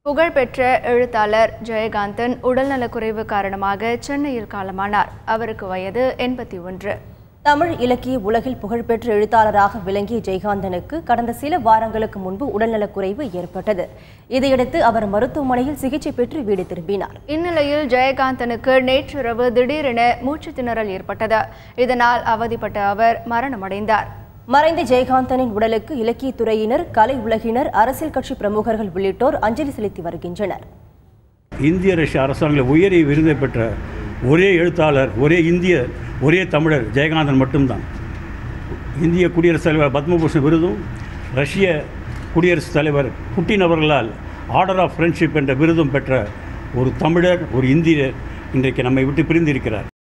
புகழ்பெற்ற எழுத்தாளர் ஜெயகாந்தன் உடல்நலக்குறைவு காரணமாக சென்னையில் காலமானார் அவருக்கு வயது எண்பத்தி ஒன்று தமிழ் இலக்கிய உலகில் புகழ்பெற்ற எழுத்தாளராக விளங்கிய ஜெயகாந்தனுக்கு கடந்த சில வாரங்களுக்கு முன்பு உடல்நலக்குறைவு ஏற்பட்டது இதையடுத்து அவர் மருத்துவமனையில் சிகிச்சை பெற்று வீடு திரும்பினார் இந்நிலையில் ஜெயகாந்தனுக்கு நேற்றிரவு திடீரென மூச்சு திணறல் ஏற்பட்டது இதனால் அவதிப்பட்ட அவர் மரணமடைந்தார் மறைந்த ஜெயகாந்தனின் உடலுக்கு இலக்கியத்துறையினர் கலை உலகினர் அரசியல் கட்சி பிரமுகர்கள் உள்ளிட்டோர் அஞ்சலி செலுத்தி வருகின்றனர் இந்திய ரஷ்ய அரசாங்க உயரிய விருதை பெற்ற ஒரே எழுத்தாளர் ஒரே இந்திய ஒரே தமிழர் ஜெயகாந்தன் மட்டும்தான் இந்திய குடியரசுத் தலைவர் பத்மபூஷன் விருதும் ரஷ்ய குடியரசுத் தலைவர் புட்டின் அவர்களால் ஆர்டர் ஆஃப் ஃப்ரெண்ட்ஷிப் என்ற விருதும் பெற்ற ஒரு தமிழர் ஒரு இந்தியர் இன்றைக்கு நம்மை விட்டு பிரிந்திருக்கிறார்